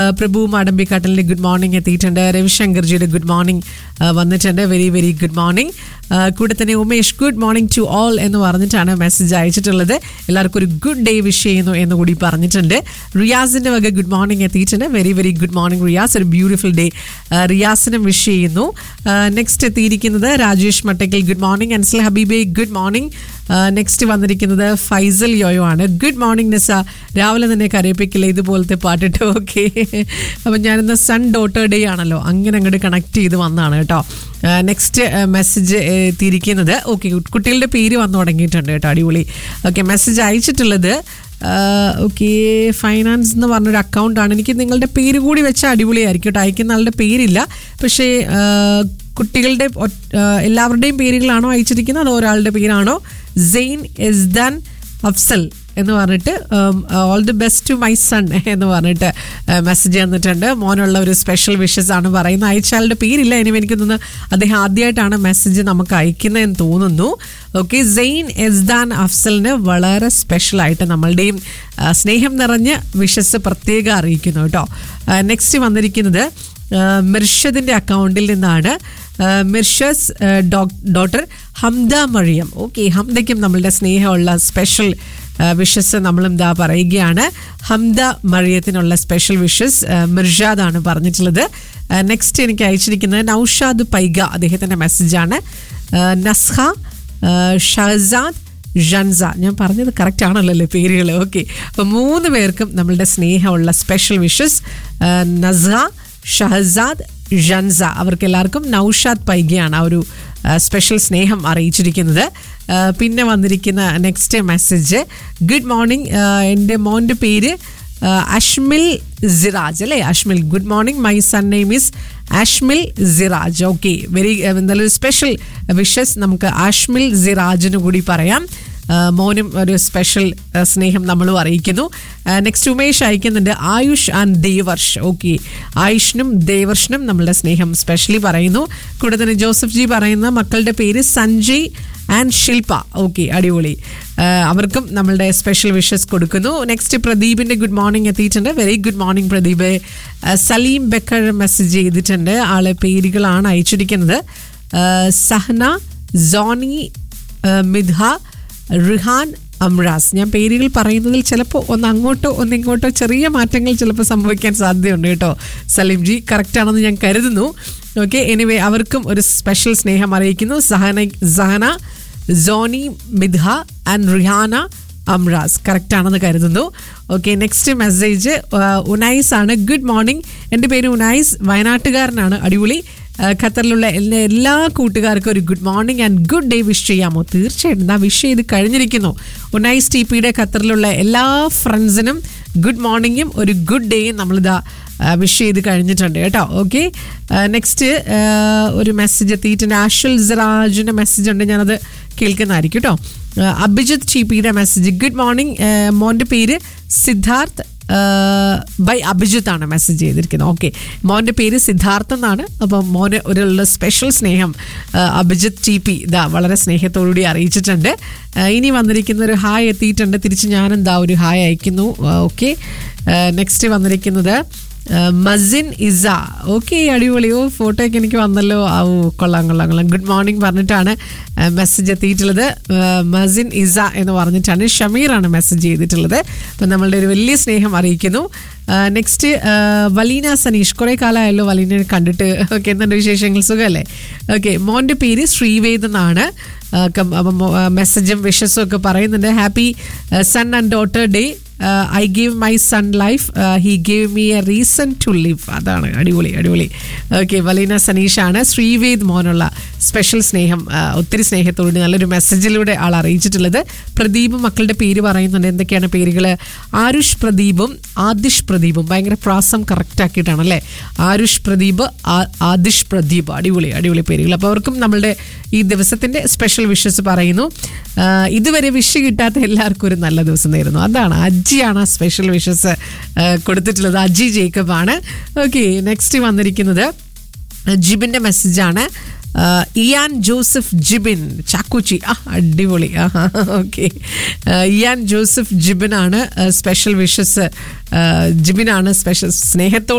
ആ, പ്രഭു മാടമ്പിക്കാട്ടലിന്റെ good morning എത്തിയിട്ടുണ്ട് രവിശങ്കർജിയുടെ ഗുഡ് മോർണിംഗ് വന്നിട്ടുണ്ട് വെരി വെരി ഗുഡ് മോർണിംഗ് കൂടെ തന്നെ Umesh good morning to all എന്ന് പറഞ്ഞിട്ടാണ് മെസ്സേജ് അയച്ചിട്ടുള്ളത് എല്ലാവർക്കും ഒരു ഗുഡ് ഡേ വിഷ് ചെയ്യുന്നു എന്ന് കൂടി പറഞ്ഞിട്ടുണ്ട് റിയാസിന്റെ വക ഗുഡ് മോർണിംഗ് എത്തിയിട്ടുണ്ട് very very good morning Riyas ഒരു ബ്യൂട്ടിഫുൾ ഡേ റിയാസിനും വിഷ് ചെയ്യുന്നു നെക്സ്റ്റ് എത്തിയിരിക്കുന്നത് Rajesh Mattakkal good morning Ansal Habibe good morning next വന്നിരിക്കുന്നത് ഫൈസൽ യോയോ ആണ് ഗുഡ് മോർണിംഗ് നിസ രാവിലെ തന്നെ കരയിപ്പിക്കില്ല ഇതുപോലത്തെ പാട്ടിട്ട് ഓക്കെ അപ്പം ഞാനിന്ന് സൺ ഡോട്ടർ ഡേ ആണല്ലോ അങ്ങനെ അങ്ങോട്ട് കണക്ട് ചെയ്ത് വന്നതാണ് കേട്ടോ നെക്സ്റ്റ് മെസ്സേജ് എത്തിയിരിക്കുന്നത് ഓക്കെ കുട്ടികളുടെ പേര് വന്നു തുടങ്ങിയിട്ടുണ്ട് കേട്ടോ അടിപൊളി ഓക്കെ മെസ്സേജ് അയച്ചിട്ടുള്ളത് ഓക്കെ ഫൈനാൻസ് എന്ന് പറഞ്ഞൊരു അക്കൗണ്ടാണ് എനിക്ക് നിങ്ങളുടെ പേര് കൂടി വെച്ചാൽ അടിപൊളിയായിരിക്കും കേട്ടോ അയക്കുന്ന ആളുടെ പേരില്ല പക്ഷേ ആ, കുട്ടികളുടെ ഒറ്റ- ആ, എല്ലാവരുടെയും പേരുകളാണോ അയച്ചിരിക്കുന്നത് അതോ ഒരാളുടെ പേരാണോ സെയിൻ എസ്ദാൻ അഫ്സൽ എന്ന് പറഞ്ഞിട്ട് all the best to my son എന്ന് പറഞ്ഞിട്ട് മെസ്സേജ് തന്നിട്ടുണ്ട് മോനുള്ള ഒരു സ്പെഷ്യൽ വിഷസ് ആണ് പറയുന്നത് അയച്ചയാളുടെ പേരില്ല ഇനി എനിക്ക് തോന്നുന്നു അദ്ദേഹം ആദ്യമായിട്ടാണ് മെസ്സേജ് നമുക്ക് അയക്കുന്നതെന്ന് തോന്നുന്നു ഓക്കെ സെയിൻ എസ്ദാൻ അഫ്സലിന് വളരെ സ്പെഷ്യലായിട്ട് നമ്മളുടെയും ആ, സ്നേഹം നിറഞ്ഞ വിഷസ് പ്രത്യേകം അറിയിക്കുന്നു കേട്ടോ നെക്സ്റ്റ് വന്നിരിക്കുന്നത് മിർഷദിന്റെ അക്കൗണ്ടിൽ നിന്നാണ് ആ, മിർഷസ് ആ, ഡോ- ഡോട്ടർ ഹംദ മറിയം ഓക്കെ ഹംദയ്ക്കും നമ്മളുടെ സ്നേഹമുള്ള സ്പെഷ്യൽ വിഷസ് നമ്മളും ദാ പറയുകയാണ് ഹംദ മറിയത്തിനുള്ള സ്പെഷ്യൽ വിഷസ് മിർഷാദാണ് പറഞ്ഞിട്ടുള്ളത് നെക്സ്റ്റ് എനിക്ക് അയച്ചിരിക്കുന്നത് നൌഷാദ് പൈഗ അദ്ദേഹത്തിന്റെ മെസ്സേജാണ് നസ്ഹ ആ, ഷഹസാദ് ജൻസ ഞാൻ പറഞ്ഞത് കറക്റ്റ് ആണല്ലോ അല്ലേ പേരുകൾ ഓക്കെ അപ്പോൾ മൂന്ന് പേർക്കും നമ്മളുടെ സ്നേഹമുള്ള സ്പെഷ്യൽ വിഷസ് നസ്ഹ ഷഹസാദ് ജൻസ അവർക്ക് എല്ലാവർക്കും നൌഷാദ് പൈഗയാണ് ആ ഒരു സ്പെഷ്യൽ സ്നേഹം അറിയിച്ചിരിക്കുന്നത് ആ, പിന്നെ വന്നിരിക്കുന്ന നെക്സ്റ്റ് മെസ്സേജ് ഗുഡ് മോർണിംഗ് എൻ്റെ മോൻ്റെ പേര് ആ, അഷ്മിൽ സിറാജ് അല്ലേ Ashmil good morning my son name is Ashmil Siraj okay very എന്തായാലും സ്പെഷ്യൽ വിഷസ് നമുക്ക് അഷ്മിൽ സിറാജിന് കൂടി പറയാം ആ, മോനും ഒരു സ്പെഷ്യൽ ആ, സ്നേഹം നമ്മളും അറിയിക്കുന്നു നെക്സ്റ്റ് ഉമേഷ് അയക്കുന്നുണ്ട് ആയുഷ് ആൻഡ് ദേവർഷ് ഓക്കെ ആയുഷിനും ദേവർഷിനും നമ്മളുടെ സ്നേഹം സ്പെഷ്യലി പറയുന്നു കൂടെ തന്നെ ജോസഫ് ജി പറയുന്ന മക്കളുടെ പേര് സഞ്ജയ് ആൻഡ് ശില്പ ഓക്കെ അടിപൊളി ആ, അവർക്കും നമ്മളുടെ സ്പെഷ്യൽ വിഷസ് കൊടുക്കുന്നു നെക്സ്റ്റ് പ്രദീപിന്റെ ഗുഡ് മോർണിംഗ് എത്തിയിട്ടുണ്ട് വെരി ഗുഡ് മോർണിംഗ് പ്രദീപ് ആ, സലീം ബക്കർ മെസ്സേജ് ചെയ്തിട്ടുണ്ട് ആളെ പേരുകളാണ് അയച്ചിരിക്കുന്നത് ആ, സഹന ജോണി ആ, മിദ്ഹ റിഹാൻ അമ്രാസ് ഞാൻ പേരുകൾ പറയുന്നതിൽ ചിലപ്പോൾ ഒന്ന് അങ്ങോട്ടോ ഒന്ന് ഇങ്ങോട്ടോ ചെറിയ മാറ്റങ്ങൾ ചിലപ്പോൾ സംഭവിക്കാൻ സാധ്യതയുണ്ട് കേട്ടോ സലീം ജി കറക്റ്റ് ആണെന്ന് ഞാൻ കരുതുന്നു ഓക്കെ എനിവേ അവർക്കും ഒരു സ്പെഷ്യൽ സ്നേഹം അറിയിക്കുന്നു Sahana Sahana Johnny Midha and Rihana Amras correct ആണെന്ന് കരുതുന്നു ഓക്കെ നെക്സ്റ്റ് മെസ്സേജ് ഉനൈസ് ആണ് ഗുഡ് മോർണിംഗ് എൻ്റെ പേര് ഉനൈസ് വയനാട്ടുകാരനാണ് അടിപൊളി ആ, ഖത്തറിലുള്ള എല്ലാ എല്ലാ കൂട്ടുകാർക്കും ഒരു good morning and good day wish ചെയ്യാമോ തീർച്ചയായിട്ടും ആ വിഷ് ചെയ്ത് കഴിഞ്ഞിരിക്കുന്നു ഉനൈസ് ടി പിയുടെ ഖത്തറിലുള്ള എല്ലാ ഫ്രണ്ട്സിനും ഗുഡ് മോർണിംഗും ഒരു ഗുഡ് ഡേയും നമ്മളിതാ വിഷ് ചെയ്ത് കഴിഞ്ഞിട്ടുണ്ട് കേട്ടോ ഓക്കെ നെക്സ്റ്റ് ഒരു മെസ്സേജ് എത്തിയിട്ടുണ്ട് ആഷുൽ സിറാജിൻ്റെ മെസ്സേജ് ഉണ്ട് ഞാനത് കേൾക്കുന്നതായിരിക്കും കേട്ടോ അഭിജിത്ത് ചീപ്പിയുടെ മെസ്സേജ് ഗുഡ് മോർണിംഗ് മോൻ്റെ പേര് സിദ്ധാർത്ഥ് ബൈ അഭിജിത്ത് ആണ് മെസ്സേജ് ചെയ്തിരിക്കുന്നത് ഓക്കെ മോൻ്റെ പേര് സിദ്ധാർത്ഥ് എന്നാണ് അപ്പം മോന് ഒരു സ്പെഷ്യൽ സ്നേഹം ആ, അഭിജിത്ത് ടി പി ഇതാ വളരെ സ്നേഹത്തോടുകൂടി അറിയിച്ചിട്ടുണ്ട് ആ, ഇനി വന്നിരിക്കുന്ന ഒരു ഹായ് എത്തിയിട്ടുണ്ട് തിരിച്ച് ഞാനെന്താ ഒരു ഹായ് അയക്കുന്നു ഓക്കെ നെക്സ്റ്റ് വന്നിരിക്കുന്നത് ആ, മസിൻ ഇസ ഓക്കെ അടിപൊളി ഓ ഫോട്ടോ ഒക്കെ എനിക്ക് വന്നല്ലോ ആ ഓ കൊള്ളാം കൊള്ളാം കൊള്ളാം ഗുഡ് മോർണിംഗ് പറഞ്ഞിട്ടാണ് മെസ്സേജ് എത്തിയിട്ടുള്ളത് ആ, മസിൻ ഇസ എന്ന് പറഞ്ഞിട്ടാണ് ഷമീറാണ് മെസ്സേജ് ചെയ്തിട്ടുള്ളത് അപ്പം നമ്മളുടെ ഒരു വലിയ സ്നേഹം അറിയിക്കുന്നു നെക്സ്റ്റ് വലീന സനീഷ് കുറേ കാലമായല്ലോ വലീനെ കണ്ടിട്ട് ഓക്കെ എന്തുണ്ട് വിശേഷങ്ങൾ സുഖമല്ലേ ഓക്കെ മോൻ്റെ പേര് ശ്രീവേദ് എന്നാണ് ആ, കം- അപ്പം മോ- ആ, മെസ്സേജും വിഷസും ഒക്കെ പറയുന്നുണ്ട് happy son and daughter day I give my son life he give me a reason to live അതാണ് അടിപൊളി അടിപൊളി ഓക്കെ വലീന സനീഷാണ് ശ്രീവേദ് മോനുള്ള സ്പെഷ്യൽ സ്നേഹം ആ, ഒത്തിരി സ്നേഹത്തോട് നല്ലൊരു മെസ്സേജിലൂടെ ആൾ അറിയിച്ചിട്ടുള്ളത് പ്രദീപ് മക്കളുടെ പേര് പറയുന്നുണ്ട് എന്തൊക്കെയാണ് പേരുകൾ ആരുഷ് പ്രദീപും ആദിഷ് പ്രദീപും ഭയങ്കര പ്രാസം കറക്റ്റ് ആക്കിയിട്ടാണ് അല്ലേ ആരുഷ് പ്രദീപ് ആ- ആദിഷ് പ്രദീപ് അടിപൊളി അടിപൊളി പേരുകൾ അപ്പോൾ അവർക്കും നമ്മളുടെ ഈ ദിവസത്തിന്റെ സ്പെഷ്യൽ വിഷസ് പറയുന്നു ആ, ഇതുവരെ വിഷ് കിട്ടാത്ത എല്ലാവർക്കും ഒരു നല്ല ദിവസം നേരുന്നു അതാണ് അജിയാണ് ആ സ്പെഷ്യൽ വിഷസ് കൊടുത്തിട്ടുള്ളത് അജി ജേക്കബ് ആണ് ഓക്കെ നെക്സ്റ്റ് വന്നിരിക്കുന്നത് ജിബിന്റെ മെസ്സേജാണ് ആ, ഇയാൻ ജോസഫ് ജിബിൻ ചാക്കോച്ചി ആ അടിപൊളി ആ ഓക്കെ ഇയാൻ ജോസഫ് ജിബിനാണ് സ്പെഷ്യൽ വിഷസ് ജിബിനാണ് സ്പെഷ്യൽ സ്നേഹത്തോടെ